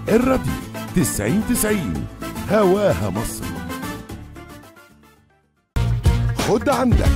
الراديو 90 90 هواها مصر خد عندك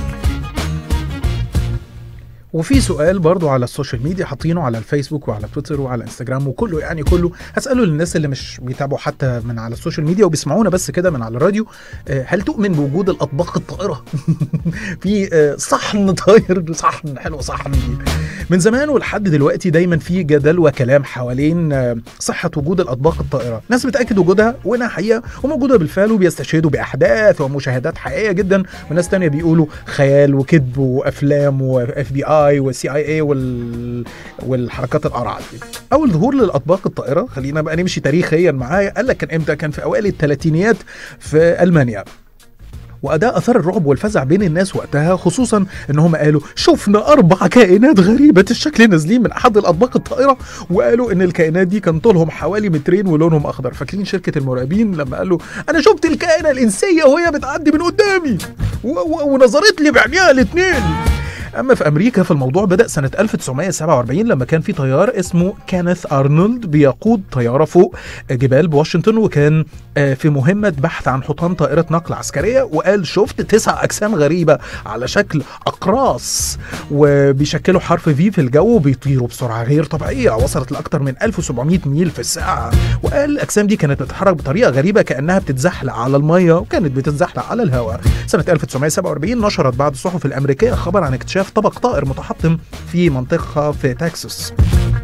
وفي سؤال برضو على السوشيال ميديا حاطينه على الفيسبوك وعلى تويتر وعلى انستجرام وكله يعني كله هسأله للناس اللي مش بيتابعوا حتى من على السوشيال ميديا وبيسمعونا بس كده من على الراديو آه، هل تؤمن بوجود الأطباق الطائرة؟ في آه، صحن طاير صحن حلو صحن دي من زمان ولحد دلوقتي دايما في جدل وكلام حوالين آه، صحة وجود الأطباق الطائرة ناس بتأكد وجودها وإنها حقيقة وموجودة بالفعل وبيستشهدوا بأحداث ومشاهدات حقيقية جدا وناس تانية بيقولوا خيال وكذب وأفلام واف بي اي والسي اي اي وال... والحركات القرعة دي أول ظهور للأطباق الطائرة خلينا بقى نمشي تاريخيا معايا قال لك كان إمتى كان في أوائل الثلاثينيات في ألمانيا وأداء أثار الرعب والفزع بين الناس وقتها خصوصا إن هم قالوا شفنا أربع كائنات غريبة الشكل نازلين من أحد الأطباق الطائرة وقالوا إن الكائنات دي كان طولهم حوالي مترين ولونهم أخضر فاكرين شركة المراقبين لما قالوا أنا شفت الكائنة الإنسية وهي بتعدي من قدامي و- و- ونظرت لي بعينيها الاتنين اما في امريكا فالموضوع بدا سنه 1947 لما كان في طيار اسمه كينيث ارنولد بيقود طياره فوق جبال بواشنطن وكان آه، في مهمه بحث عن حطام طائره نقل عسكريه وقال شفت تسع اجسام غريبه على شكل اقراص وبيشكلوا حرف في في الجو وبيطيروا بسرعه غير طبيعيه وصلت لاكثر من 1700 ميل في الساعه وقال الاجسام دي كانت بتتحرك بطريقه غريبه كانها بتتزحلق على الميه وكانت بتتزحلق على الهواء سنه 1947 نشرت بعض الصحف الامريكيه خبر عن اكتشاف طبق طائر متحطم في منطقه في تكساس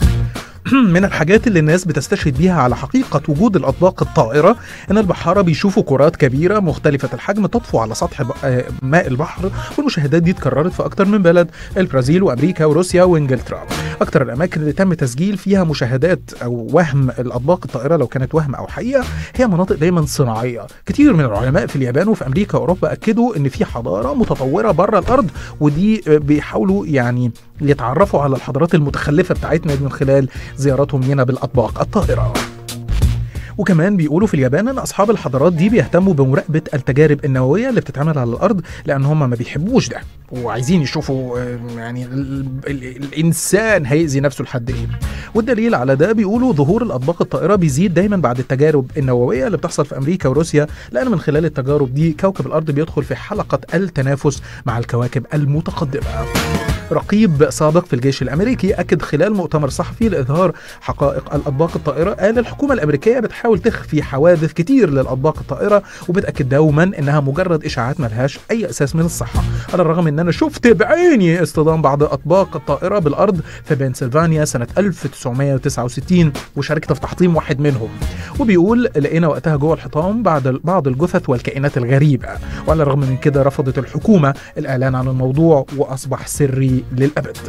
من الحاجات اللي الناس بتستشهد بيها على حقيقة وجود الأطباق الطائرة إن البحارة بيشوفوا كرات كبيرة مختلفة الحجم تطفو على سطح ب- آه، ماء البحر والمشاهدات دي اتكررت في أكتر من بلد البرازيل وأمريكا وروسيا وإنجلترا أكتر الأماكن اللي تم تسجيل فيها مشاهدات أو وهم الأطباق الطائرة لو كانت وهم أو حقيقة هي مناطق دايما صناعية كتير من العلماء في اليابان وفي أمريكا وأوروبا أكدوا إن في حضارة متطورة بره الأرض ودي آه، بيحاولوا يعني يتعرفوا على الحضارات المتخلفة بتاعتنا من خلال زيارتهم لنا بالأطباق الطائرة وكمان بيقولوا في اليابان ان اصحاب الحضارات دي بيهتموا بمراقبه التجارب النوويه اللي بتتعمل على الارض لان هم ما بيحبوش ده وعايزين يشوفوا آه، يعني ال ال الانسان هيأذي نفسه لحد ايه والدليل على ده بيقولوا ظهور الاطباق الطائره بيزيد دايما بعد التجارب النوويه اللي بتحصل في امريكا وروسيا لان من خلال التجارب دي كوكب الارض بيدخل في حلقه التنافس مع الكواكب المتقدمه رقيب سابق في الجيش الامريكي اكد خلال مؤتمر صحفي لاظهار حقائق الاطباق الطائره قال الحكومه الامريكيه بتحاول تخفي حوادث كتير للاطباق الطائره وبتاكد دوما انها مجرد اشاعات ملهاش اي اساس من الصحه على الرغم ان انا شفت بعيني اصطدام بعض اطباق الطائره بالارض في بنسلفانيا سنه 1969 وشاركت في تحطيم واحد منهم وبيقول لقينا وقتها جوه الحطام بعض بعض الجثث والكائنات الغريبه وعلى الرغم من كده رفضت الحكومه الاعلان عن الموضوع واصبح سري للابد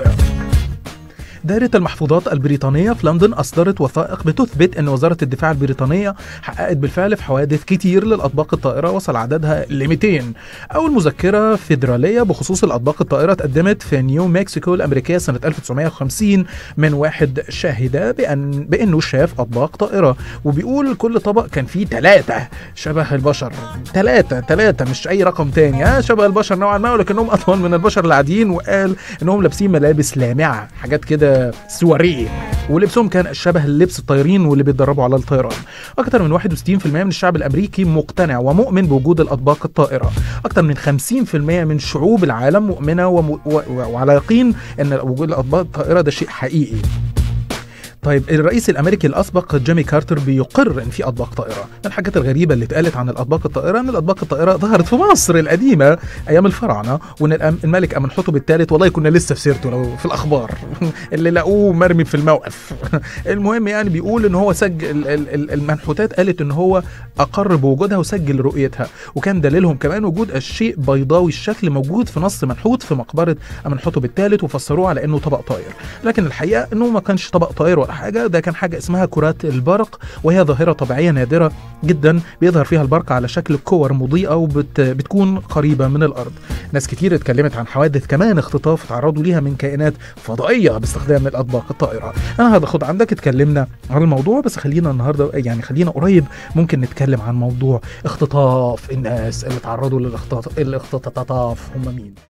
دائرة المحفوظات البريطانية في لندن أصدرت وثائق بتثبت أن وزارة الدفاع البريطانية حققت بالفعل في حوادث كتير للأطباق الطائرة وصل عددها ل 200 أول مذكرة فيدرالية بخصوص الأطباق الطائرة اتقدمت في نيو مكسيكو الأمريكية سنة 1950 من واحد شاهد بأن بأنه شاف أطباق طائرة وبيقول كل طبق كان فيه ثلاثة شبه البشر ثلاثة ثلاثة مش أي رقم تاني ها شبه البشر نوعا ما ولكنهم أطول من البشر العاديين وقال إنهم لابسين ملابس لامعة حاجات كده سواريه ولبسهم كان شبه لبس الطيارين واللي بيتدربوا على الطيران أكثر من 61% من الشعب الأمريكي مقتنع ومؤمن بوجود الأطباق الطائرة أكثر من 50% من شعوب العالم مؤمنة وم... و... و... وعلى يقين أن وجود الأطباق الطائرة ده شيء حقيقي طيب الرئيس الامريكي الاسبق جيمي كارتر بيقر ان في اطباق طائره من الحاجات الغريبه اللي اتقالت عن الاطباق الطائره ان الاطباق الطائره ظهرت في مصر القديمه ايام الفراعنه وان الأم- الملك امنحتب الثالث والله كنا لسه في سيرته لو في الاخبار اللي لقوه مرمي في الموقف المهم يعني بيقول ان هو سجل ال- ال- ال- المنحوتات قالت ان هو اقر بوجودها وسجل رؤيتها وكان دليلهم كمان وجود الشيء بيضاوي الشكل موجود في نص منحوت في مقبره امنحتب الثالث وفسروه على انه طبق طائر لكن الحقيقه انه ما كانش طبق طائر ولا حاجه ده كان حاجه اسمها كرات البرق وهي ظاهره طبيعيه نادره جدا بيظهر فيها البرق على شكل كور مضيئه وبتكون قريبه من الارض ناس كتير اتكلمت عن حوادث كمان اختطاف تعرضوا ليها من كائنات فضائيه باستخدام الاطباق الطائره انا هاخد عندك اتكلمنا عن الموضوع بس خلينا النهارده يعني خلينا قريب ممكن نتكلم عن موضوع اختطاف الناس اللي تعرضوا للاختطاف الاختطاف هم مين